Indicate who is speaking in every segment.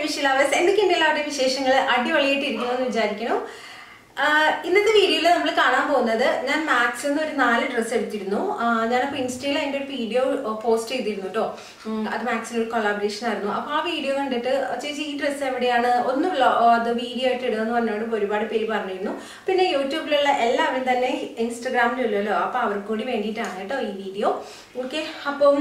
Speaker 1: വിഷുലാവേഴ്സ് എന്തൊക്കെയുണ്ട് എല്ലാവരുടെയും വിശേഷങ്ങൾ അടിപൊളിയായിട്ട് ഇരിക്കണമെന്ന് വിചാരിക്കുന്നു ആഹ് ഇന്നത്തെ വീഡിയോയിൽ നമ്മൾ കാണാൻ പോകുന്നത് ഞാൻ മാക്സിൽ നിന്ന് ഒരു നാല് ഡ്രസ്സ് എടുത്തിരുന്നു ആഹ് ഞാനപ്പോൾ ഇൻസ്റ്റയിൽ അതിൻ്റെ ഒരു വീഡിയോ പോസ്റ്റ് ചെയ്തിരുന്നു കേട്ടോ അത് മാക്സിന് ഒരു കൊളാബറേഷൻ ആയിരുന്നു അപ്പോൾ ആ വീഡിയോ കണ്ടിട്ട് ചേച്ചി ഈ ഡ്രസ്സ് എവിടെയാണ് ഒന്ന് വ്ലോ- അത് വീഡിയോ ആയിട്ട് ഇടുമെന്ന് പറഞ്ഞുകൊണ്ട് ഒരുപാട് പേര് പറഞ്ഞിരുന്നു പിന്നെ യൂട്യൂബിലുള്ള എല്ലാവരും തന്നെ ഇൻസ്റ്റഗ്രാമിലുള്ളല്ലോ അപ്പോൾ അവർക്ക് കൂടി വേണ്ടിയിട്ടാണ് കേട്ടോ ഈ വീഡിയോ ഓക്കെ അപ്പം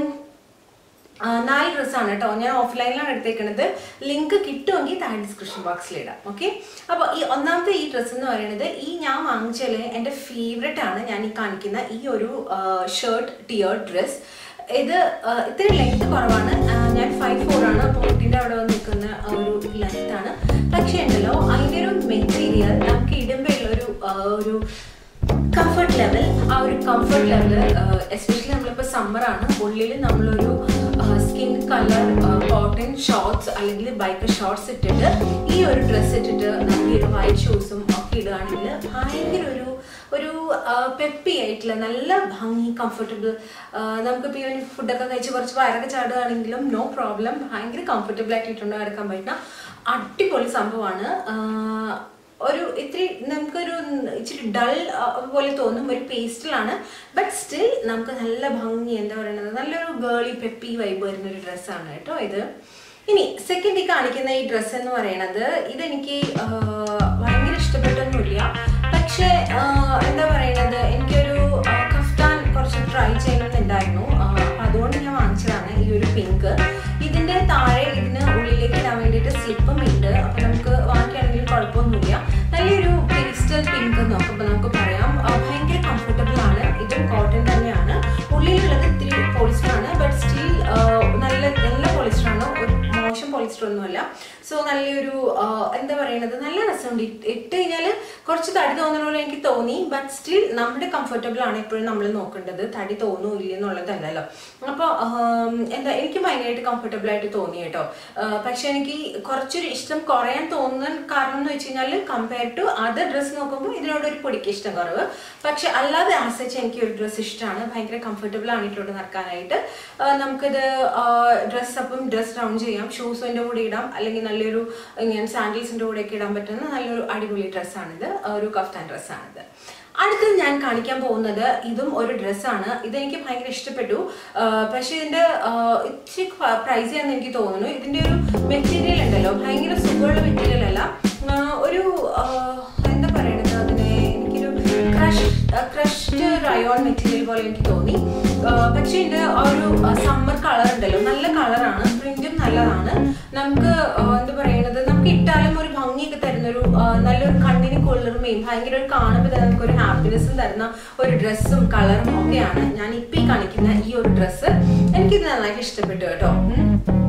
Speaker 1: ആ, നാല് ഡ്രസ്സാണ് കേട്ടോ ഞാൻ ഓഫ്ലൈനിലാണ് എടുത്തേക്കുന്നത് ലിങ്ക് കിട്ടുമെങ്കിൽ താഴെ ഡിസ്ക്രിപ്ഷൻ ബോക്സിൽ ഇടാം ഓക്കെ അപ്പോൾ ഈ ഒന്നാമത്തെ ഈ ഡ്രസ്സ് എന്ന് പറയുന്നത് ഈ ഞാൻ വാങ്ങിച്ചതിൽ എൻ്റെ ഫേവറേറ്റ് ആണ് ഞാൻ ഈ കാണിക്കുന്ന ഈ ഒരു ഷർട്ട് ടിയർ ഡ്രസ് ഇത് ആ, ഇത്തിരി ലെങ്ത് കുറവാണ് ആ, ഞാൻ ഫൈവ് ഫോർ ആണ് അപ്പോൾ കുട്ടീൻ്റെ അവിടെ വന്ന് നിൽക്കുന്ന ആ ഒരു ലെങ്ത് ആണ് പക്ഷേ ഉണ്ടല്ലോ അതിൻ്റെ ഒരു മെറ്റീരിയൽ നമുക്ക് ഇടുമ്പോൾ ഉള്ളൊരു ആ, ഒരു കംഫർട്ട് ലെവൽ ആ ഒരു കംഫർട്ട് ലെവൽ എസ്പെഷ്യലി നമ്മളിപ്പോൾ സമ്മറാണ് ഉള്ളിൽ നമ്മളൊരു സ്കിൻ കളർ കോട്ടൺ ഷോർട്സ് അല്ലെങ്കിൽ ബൈക്ക് ഷോർട്സ് ഇട്ടിട്ട് ഈ ഒരു ഡ്രസ്സ് ഇട്ടിട്ട് നമുക്ക് ഈ ഒരു വൈറ്റ് ഷൂസും ഒക്കെ ഇടുകയാണെങ്കിൽ ഭയങ്കര ഒരു ഒരു പെപ്പി ആയിട്ടുള്ള നല്ല ഭംഗി കംഫർട്ടബിൾ നമുക്കിപ്പോൾ ഈ ഒരു ഫുഡൊക്കെ കഴിച്ച് കുറച്ച് വയറൊക്കെ ചാടുകയാണെങ്കിലും നോ പ്രോബ്ലം ഭയങ്കര കംഫർട്ടബിൾ ആയിട്ട് ഇട്ടുകൊണ്ട് നടക്കാൻ പറ്റുന്ന അടിപൊളി സംഭവമാണ് ആഹ് ഒരു ഇത്തിരി നമുക്കൊരു ഇച്ചിരി ഡൾ പോലെ തോന്നും ഒരു പേസ്റ്റിലാണ് ബട്ട് സ്റ്റിൽ നമുക്ക് നല്ല ഭംഗി എന്താ പറയുന്നത് നല്ലൊരു ഗേളി പെപ്പി വൈബ് വരുന്ന ഒരു ഡ്രസ്സാണ് കേട്ടോ ഇത് ഇനി സെക്കൻഡ് ഈ കാണിക്കുന്ന ഈ ഡ്രസ്സ് എന്ന് പറയുന്നത് ഇതെനിക്ക് ആ, ഭയങ്കര ഇഷ്ടപ്പെട്ടൊന്നുമില്ല പക്ഷേ ആ, എന്താ പറയുന്നത് എനിക്കൊരു ആ, കഫ്താൻ കുറച്ച് ട്രൈ ചെയ്യണമെന്നുണ്ടായിരുന്നു ആ, അപ്പൊ അതുകൊണ്ട് ഞാൻ വാങ്ങിച്ചതാണ് ഈ ഒരു പിങ്ക് ഇതിന്റെ താഴെ ഇതിന് ഉള്ളിലേക്ക് ഇടാൻ വേണ്ടിയിട്ട് സ്ലിപ്പും ഉണ്ട് അപ്പൊ നമുക്ക് വാങ്ങിക്കുകയാണെങ്കിൽ കുഴപ്പമൊന്നുമില്ല നല്ലൊരു പേസ്റ്റൽ പിങ്ക് നോക്കുമ്പോൾ നമുക്ക് പറയാം ആ, ഭയങ്കര കംഫർട്ടബിൾ ആണ് ഇതും കോട്ടൺ തന്നെയാണ് ഉള്ളിലുള്ളത് ഇത്തിരി പോളിസ്റ്റർ ആണ് ബട്ട് സ്റ്റിൽ നല്ല നല്ല പോളിസ്റ്റർ ആണ് ഒരു മോശം പോളിസ്റ്റർ ഒന്നുമല്ല സോ നല്ലൊരു ആ, എന്താ പറയുന്നത് നല്ല രസമുണ്ട് ഇട്ട് ഇട്ട് കഴിഞ്ഞാൽ കുറച്ച് തടി തോന്നുന്ന പോലെ എനിക്ക് തോന്നി ബട്ട് സ്റ്റിൽ നമ്മുടെ കംഫർട്ടബിൾ ആണ് എപ്പോഴും നമ്മൾ നോക്കേണ്ടത് തടി തോന്നൂ ഇല്ല എന്നുള്ളതല്ലല്ലോ അപ്പോൾ എന്താ എനിക്ക് ഭയങ്കരമായിട്ട് കംഫർട്ടബിൾ ആയിട്ട് തോന്നി കേട്ടോ ആ, പക്ഷെ എനിക്ക് കുറച്ചൊരു ഇഷ്ടം കുറയാൻ തോന്നുന്ന കാരണം എന്ന് വെച്ച് കഴിഞ്ഞാൽ കമ്പയർ ടു അതർ ഡ്രസ്സ് നോക്കുമ്പോൾ ഇതിനോട് ഒരു പൊടിക്ക് ഇഷ്ടം കുറവ് പക്ഷെ അല്ലാതെ ആശ്രയിച്ച് എനിക്ക് ഒരു ഡ്രസ്സ് ഇഷ്ടമാണ് ഭയങ്കര കംഫർട്ടബിൾ ആണ് ഇട്ടോണ്ട് നടക്കാനായിട്ട് ആ, നമുക്കിത് ഡ്രസ്സ് അപ്പം ഡ്രസ് ഡൗൺ ചെയ്യാം ഷൂസിൻ്റെ കൂടെ ഇടാം അല്ലെങ്കിൽ നല്ലൊരു ഇങ്ങനെ സാൻഡിൽസിൻ്റെ കൂടെ ഒക്കെ ഇടാൻ പറ്റുന്ന നല്ലൊരു അടിപൊളി ഡ്രസ്സാണിത് ഒരു കഫ്താൻ ഡ്രസ്സാണിത് അടുത്തത് ഞാൻ കാണിക്കാൻ പോകുന്നത് ഇതും ഒരു ഡ്രസ്സാണ് ഇതെനിക്ക് ഭയങ്കര ഇഷ്ടപ്പെട്ടു ആ, പക്ഷേ ഇതിന്റെ ആ, ഇച്ചിരി പ്രൈസ് ആണെന്ന് എനിക്ക് തോന്നുന്നു ഇതിന്റെ ഒരു മെറ്റീരിയൽ ഉണ്ടല്ലോ ഭയങ്കര സുഖമുള്ള മെറ്റീരിയൽ അല്ല ആ, ഒരു ആ, എന്താ പറയണത് അതിനെ എനിക്കൊരു ക്രഷ് ക്രഷ്ഡ് റയോൺ മെറ്റീരിയൽ പോലെ എനിക്ക് തോന്നി ആ, പക്ഷേ ഇതിന്റെ ആ ഒരു സമ്മർ കളർ ഉണ്ടല്ലോ നല്ല കളറാണ് പ്രിന്റും നല്ലതാണ് നമുക്ക് ആ, എന്താ പറയണത് നമുക്ക് ഇട്ടാലും ഒരു ഭംഗിയൊക്കെ തരുന്ന ഒരു ആ, നല്ലൊരു കണ്ണിന് കുളിർമയും ഭയങ്കര ഒരു കാണുമ്പോൾ തന്നെ നമുക്ക് ഒരു ഹാപ്പിനെസ്സും തരുന്ന ഒരു ഡ്രസ്സും കളറും ഒക്കെയാണ് ഞാൻ ഇപ്പൊ ഈ കാണിക്കുന്ന ഈ ഒരു ഡ്രസ്സ് എനിക്കിത് നന്നായിട്ട് ഇഷ്ടപ്പെട്ടു കേട്ടോ ഉം.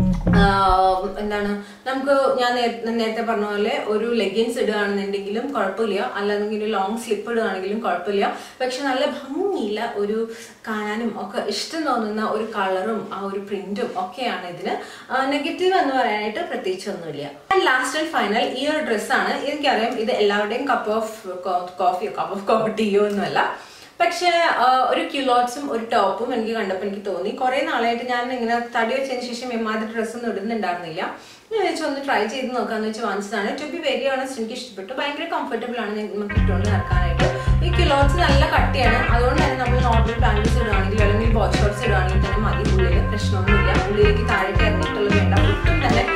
Speaker 1: ആഹ് എന്താണ് നമുക്ക് ഞാൻ നേ- നേരത്തെ പറഞ്ഞ പോലെ ഒരു ലെഗിൻസ് ഇടുകയാണെന്നുണ്ടെങ്കിലും കുഴപ്പമില്ല അല്ലാതെങ്കിൽ ഒരു ലോങ് സ്ലിപ്പ് ഇടുകയാണെങ്കിലും കുഴപ്പമില്ല പക്ഷെ നല്ല ഭംഗിയില്ല ഒരു കാണാനും ഒക്കെ ഇഷ്ടം തോന്നുന്ന ഒരു കളറും ആ ഒരു പ്രിന്റും ഒക്കെയാണ് ഇതിന് നെഗറ്റീവ് എന്ന് പറയാനായിട്ട് പ്രത്യേകിച്ച് ഒന്നുമില്ല ലാസ്റ്റ് ആൻഡ് ഫൈനൽ ഈ ഒരു ഡ്രസ്സാണ് എനിക്കറിയാം ഇത് എല്ലാവരുടെയും കപ്പ് ഓഫ് കോഫിയോ കപ്പ് ഓഫ് കോഫി ടീയോ ഒന്നുമല്ല പക്ഷേ ആ, ഒരു ക്യുലോട്ട്സും ഒരു ടോപ്പും എനിക്ക് കണ്ടപ്പോൾ എനിക്ക് തോന്നി കുറേ നാളായിട്ട് ഞാൻ ഇങ്ങനെ തടി വെച്ചതിന് ശേഷം എമ്മാതിരി ഡ്രസ്സൊന്നും ഇടുന്നുണ്ടായിരുന്നില്ല ഞാൻ വെച്ചാൽ ഒന്ന് ട്രൈ ചെയ്ത് നോക്കാന്ന് വെച്ച് വാങ്ങിച്ചതാണ് ടു ബി വെരി ഓണസ്റ്റ് എനിക്ക് ഇഷ്ടപ്പെട്ടു ഭയങ്കര കംഫർട്ടബിൾ ആണ് ഞാൻ നമുക്ക് ഇട്ടുകൊണ്ട് നടക്കാനായിട്ട് ഈ ക്യുലോട്ട്സ് നല്ല കട്ടിയാണ് അതുകൊണ്ട് തന്നെ നമ്മൾ നോർമൽ പാൻറ്റീസ് ഇടുകയാണെങ്കിൽ അല്ലെങ്കിൽ ബോയ് ഷോർട്സ് ഇടുകയാണെങ്കിൽ തന്നെ മതി ഉള്ളിൽ പ്രശ്നമൊന്നുമില്ല ഉള്ളിലേക്ക് താഴേക്ക് ഇറങ്ങിയിട്ടുള്ളത് വേണ്ട ഒട്ടും തന്നെ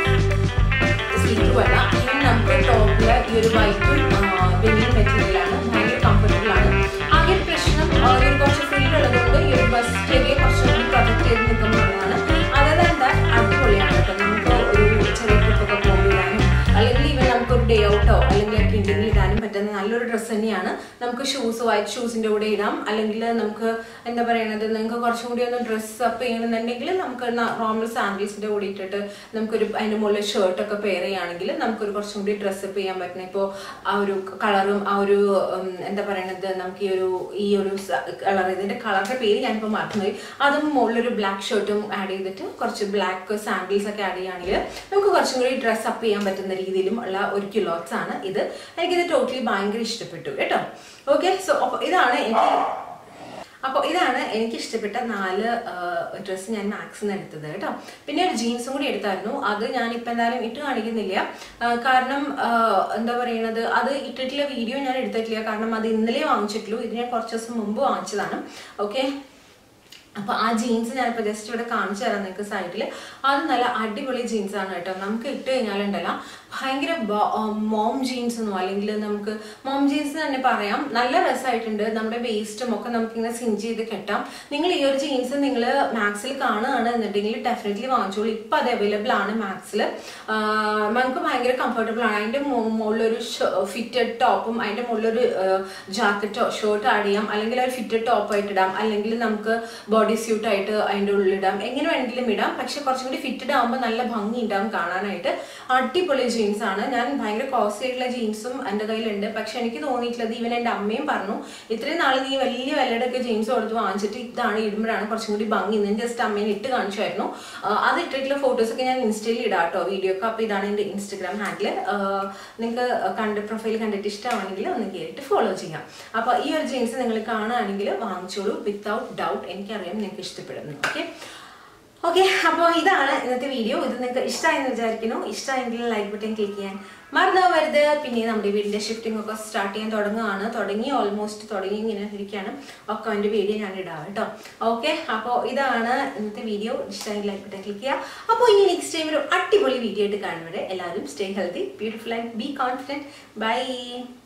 Speaker 1: സ്ലീപ്പ് അല്ല ഇനി നമുക്ക് ടോപ്പില് ഈ ഒരു വൈറ്റും വെല്ലിൻ മെറ്റീരിയലാണ് ഭയങ്കര കംഫർട്ടബിൾ ആണ് ആകെ ഒരു പ്രശ്നം ആ, ഒരു കുറച്ച് ഫ്രീ ഉള്ളതുകൊണ്ട് ഈ ഒരു ബസ് ചെറിയ കുറച്ചും കൂടി പ്രൊജക്ട് ചെയ്ത് നിൽക്കുന്നതാണ് അതല്ല എന്താ അടിപൊളിയാണ് കേട്ടോ നമുക്ക് ഒരു ചെറിയ ട്രിപ്പൊക്കെ പോകുമ്പോഴാനും അല്ലെങ്കിൽ ഈവൻ നമുക്കൊരു ഡേ ഔട്ടോ അല്ലെങ്കിൽ ഒക്കെ ഉണ്ടെങ്കിൽ ഇടാനും പറ്റുന്ന നല്ലൊരു ഡ്രസ്സ് തന്നെയാണ് നമുക്ക് ഷൂസ് വൈറ്റ് ഷൂസിൻ്റെ കൂടെ ഇടാം അല്ലെങ്കിൽ നമുക്ക് എന്താ പറയണത് നിങ്ങൾക്ക് കുറച്ചും കൂടി ഒന്ന് ഡ്രസ്സ് അപ്പ് ചെയ്യണമെന്നുണ്ടെങ്കിൽ നമുക്ക് നോർമൽ സാൻഡിൽസിൻ്റെ കൂടെ ഇട്ടിട്ട് നമുക്കൊരു അതിൻ്റെ മുകളിൽ ഷർട്ടൊക്കെ പെയർ ചെയ്യുകയാണെങ്കിൽ നമുക്കൊരു കുറച്ചും കൂടി ഡ്രസ്സ് അപ്പ് ചെയ്യാൻ പറ്റുന്ന ഇപ്പോൾ ആ ഒരു കളറും ആ ഒരു ഉം, എന്താ പറയണത് നമുക്ക് ഈ ഒരു ഈ ഒരു കളർ ഇതിൻ്റെ കളറിൻ്റെ പേര് ഞാനിപ്പോൾ മറന്നുപോയി അതും മുകളിലൊരു ബ്ലാക്ക് ഷർട്ടും ആഡ് ചെയ്തിട്ട് കുറച്ച് ബ്ലാക്ക് സാൻഡിൽസ് ഒക്കെ ആഡ് ചെയ്യുകയാണെങ്കിൽ നമുക്ക് കുറച്ചും കൂടി ഡ്രസ്സ് അപ്പ് ചെയ്യാൻ പറ്റുന്ന രീതിയിലും ഉള്ള ഒരു കിലോട്ട്സ് ആണ് ഇത് എനിക്കിത് ടോട്ടലി ഭയങ്കര ഇഷ്ടപ്പെട്ടു കേട്ടോ ഓക്കെ സോ അപ്പോൾ ഇതാണ് എനിക്ക് അപ്പോൾ ഇതാണ് എനിക്ക് ഇഷ്ടപ്പെട്ട നാല് ഡ്രസ്സ് ഞാൻ മാക്സിന്ന് എടുത്തത് കേട്ടോ പിന്നെ ഒരു ജീൻസും കൂടി എടുത്തായിരുന്നു അത് ഞാൻ ഇപ്പം എന്തായാലും ഇട്ട് കാണിക്കുന്നില്ല ആ, കാരണം ആ, എന്താ പറയണത് അത് ഇട്ടിട്ടുള്ള വീഡിയോ ഞാൻ എടുത്തിട്ടില്ല കാരണം അത് ഇന്നലെ വാങ്ങിച്ചിട്ടുള്ളൂ ഇത് ഞാൻ കുറച്ച് ദിവസം മുമ്പ് വാങ്ങിച്ചതാണ് ഓക്കെ അപ്പൊ ആ ജീൻസ് ഞാനിപ്പോ ജസ്റ്റ് ഇവിടെ കാണിച്ചു തരാം നിങ്ങൾക്ക് സൈഡിൽ അത് നല്ല അടിപൊളി ജീൻസ് ആണ് കേട്ടോ നമുക്ക് ഇട്ട് കഴിഞ്ഞാലുണ്ടല്ലോ ഭയങ്കര മോം ജീൻസ് എന്നോ അല്ലെങ്കിൽ നമുക്ക് മോം ജീൻസ് തന്നെ പറയാം നല്ല രസമായിട്ടുണ്ട് നമ്മുടെ വേസ്റ്റും ഒക്കെ നമുക്ക് ഇങ്ങനെ സിഞ്ച് ചെയ്ത് കെട്ടാം നിങ്ങൾ ഈ ഒരു ജീൻസ് നിങ്ങൾ മാക്സിൽ കാണുകയാണ് എന്നുണ്ടെങ്കിൽ ഡെഫിനറ്റ്ലി വാങ്ങിച്ചോളൂ ഇപ്പൊ അത് അവൈലബിൾ ആണ് മാക്സിൽ നമുക്ക് ഭയങ്കര കംഫർട്ടബിൾ ആണ് അതിന്റെ മുകളിലൊരു ഫിറ്റഡ് ടോപ്പും അതിന്റെ മുകളിലൊരു ജാക്കറ്റോ ഷർട്ട് ആഡ് ചെയ്യാം അല്ലെങ്കിൽ ഒരു ഫിറ്റഡ് ടോപ്പ് ആയിട്ട് ഇടാം അല്ലെങ്കിൽ നമുക്ക് ബോഡി സ്യൂട്ട് ആയിട്ട് അതിന്റെ ഉള്ളിൽ ഇടാം എങ്ങനെ വേണമെങ്കിലും ഇടാം പക്ഷെ കുറച്ചും കൂടി ഫിറ്റഡ് ആകുമ്പോൾ നല്ല ഭംഗി ഉണ്ടാവും കാണാനായിട്ട് അടിപൊളി ജീൻസ് ആണ് ഞാൻ ഭയങ്കര കോസ്റ്റ്ലി ആയിട്ടുള്ള ജീൻസും എൻ്റെ കയ്യിലുണ്ട് പക്ഷെ എനിക്ക് തോന്നിയിട്ടുള്ളത് ഈവൻ എൻ്റെ അമ്മയും പറഞ്ഞു ഇത്രയും നാൾ നീ വലിയ വിലയുടെ ഒക്കെ ജീൻസ് കൊടുത്ത് വാങ്ങിച്ചിട്ട് ഇതാണ് ഇടുമ്പോഴാണ് കുറച്ചും കൂടി ഭംഗി ഞാൻ ജസ്റ്റ് അമ്മേനെ ഇട്ട് കാണിച്ചായിരുന്നു അത് ഇട്ടിട്ടുള്ള ഫോട്ടോസ് ഒക്കെ ഞാൻ ഇൻസ്റ്റയിൽ ഇടാം കേട്ടോ വീഡിയോ ഒക്കെ അപ്പോൾ ഇതാണ് എൻ്റെ ഇൻസ്റ്റഗ്രാം ഹാൻഡിൽ നിങ്ങൾക്ക് കണ്ട് പ്രൊഫൈൽ കണ്ടിട്ട് ഇഷ്ടമാണെങ്കിൽ ഒന്ന് കയറിയിട്ട് ഫോളോ ചെയ്യാം അപ്പോൾ ഈ ഒരു ജീൻസ് നിങ്ങൾ കാണുകയാണെങ്കിൽ വാങ്ങിച്ചോളൂ വിത്തൗട്ട് ഡൗട്ട് എനിക്കറിയാം നിങ്ങൾക്ക് ഇഷ്ടപ്പെടുന്നു ഓക്കെ ഓക്കെ അപ്പോൾ ഇതാണ് ഇന്നത്തെ വീഡിയോ ഇത് നിങ്ങൾക്ക് ഇഷ്ടമായെന്ന് വിചാരിക്കുന്നു ഇഷ്ടമായെങ്കിൽ ലൈക്ക് ബട്ടൺ ക്ലിക്ക് ചെയ്യാൻ മറന്നു വരുത് പിന്നെ നമ്മുടെ വീടിന്റെ ഷിഫ്റ്റിംഗ് ഒക്കെ സ്റ്റാർട്ട് ചെയ്യാൻ തുടങ്ങുകയാണ് തുടങ്ങി ഓൾമോസ്റ്റ് തുടങ്ങി ഇങ്ങനെ ഇരിക്കുകയാണ് ഒക്കെ അതിൻ്റെ വീഡിയോ ഞാൻ ഇടാം കേട്ടോ ഓക്കെ അപ്പോൾ ഇതാണ് ഇന്നത്തെ വീഡിയോ ഇഷ്ടമായെങ്കിൽ ലൈക്ക് ബട്ടൺ ക്ലിക്ക് ചെയ്യുക അപ്പോൾ ഇനി നെക്സ്റ്റ് ടൈം ഒരു അടിപൊളി വീഡിയോ ആയിട്ട് കാണുന്നത് എല്ലാവരും stay healthy beautiful and be confident by